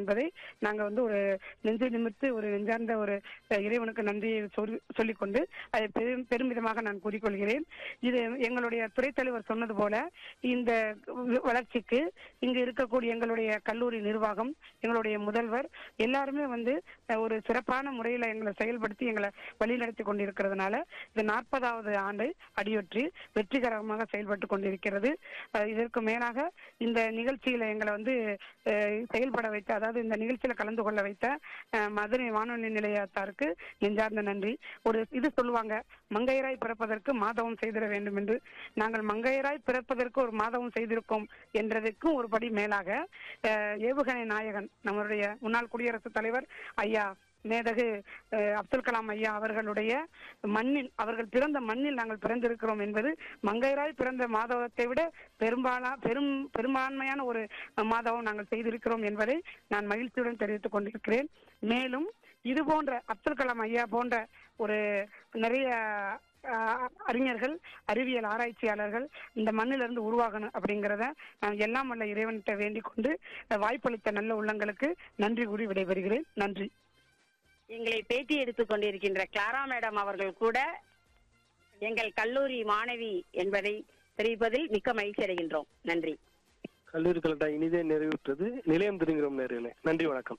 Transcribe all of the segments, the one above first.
என்பதை நாங்க வந்து ஒரு நெஞ்சை நிமிர்த்து ஒரு நெஞ்சார்ந்த ஒரு அஹ், இறைவனுக்கு நன்றியை சொல்லி- சொல்லிக்கொண்டு அதை பெரும் பெருமிதமாக நான் கூறிக்கொள்கிறேன் இது எங்களுடைய துறைத் தலைவர் சொன்னது போல இந்த வளர்ச்சிக்கு இங்கு இருக்கக்கூடிய எங்களுடைய கல்லூரி நிர்வாகம் எங்களுடைய முதல்வர் எல்லாருமே வந்து அஹ், ஒரு சிறப்பான முறையில எங்களை செயல்படுத்தி எங்களை வழிநடத்தி கொண்டிருக்கிறதுனால இது நாற்பதாவது ஆண்டு அடியொற்றி வெற்றிகரமாக செயல்பட்டு கொண்டிருக்கிறது அஹ், இதற்கு மேலாக இந்த நிகழ்ச்சியில எங்களை வந்து அஹ், செயல்பட வைத்த அதாவது இந்த நிகழ்ச்சியில கலந்து கொள்ள வைத்த அஹ், மதுரை வானொலி நிலையத்தாருக்கு நெஞ்சார்ந்த நன்றி ஒரு இது சொல்லுவாங்க மங்கையராய் பிறப்பதற்கு மாதவம் செய்திட வேண்டும் என்று நாங்கள் மங்கையராய் பிறப்பதற்கு ஒரு மாதவம் செய்திருக்கோம் என்றதற்கும் ஒரு படி மேலாக அஹ், ஏவுகணை நாயகன் நம்மளுடைய முன்னாள் குடியரசுத் தலைவர் ஐயா மேதகு அஹ், அப்துல் கலாம் ஐயா அவர்களுடைய மண்ணில் அவர்கள் பிறந்த மண்ணில் நாங்கள் பிறந்திருக்கிறோம் என்பது மங்கையராய் பிறந்த மாதவத்தை விட பெரும்பாலா பெரும் பெரும்பான்மையான ஒரு மாதவம் நாங்கள் செய்திருக்கிறோம் என்பதை நான் மகிழ்ச்சியுடன் தெரிவித்துக் கொண்டிருக்கிறேன் மேலும் இது போன்ற அப்துல் கலாம் ஐயா போன்ற ஒரு நிறைய அஹ், அறிஞர்கள் அறிவியல் ஆராய்ச்சியாளர்கள் இந்த மண்ணிலிருந்து உருவாகணும் அப்படிங்கிறத நான் எல்லாம் வல்ல இறைவன்கிட்ட வேண்டிக் கொண்டு அஹ், வாய்ப்பளித்த நல்ல உள்ளங்களுக்கு நன்றி கூறி விடைபெறுகிறேன் நன்றி எங்களை பேட்டி எடுத்துக் கொண்டிருக்கின்ற கிளாரா மேடம் அவர்கள் கூட எங்கள் கல்லூரி மாணவி என்பதை தெரிவிப்பதில் மிக்க மகிழ்ச்சி அடைகின்றோம் நன்றி கல்லூரி கலட்டா இனிதே நிறைவுற்றது நிலையம் திரும்புகிறோம் நேர்களே நன்றி வணக்கம்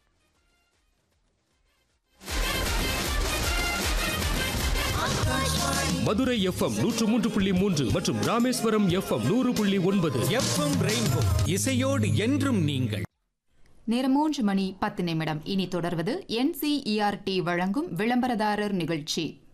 மதுரை எஃப்எம் நூற்று மூன்று புள்ளி மூன்று மற்றும் ராமேஸ்வரம் எஃப்எம் நூறு புள்ளி ஒன்பது எஃப்எம் ரெயின்போ இசையோடு என்றும் நீங்கள் நேரம் மூன்று மணி பத்து நிமிடம் இனி தொடர்வது என்சிஇஆர்டி வழங்கும் விளம்பரதாரர் நிகழ்ச்சி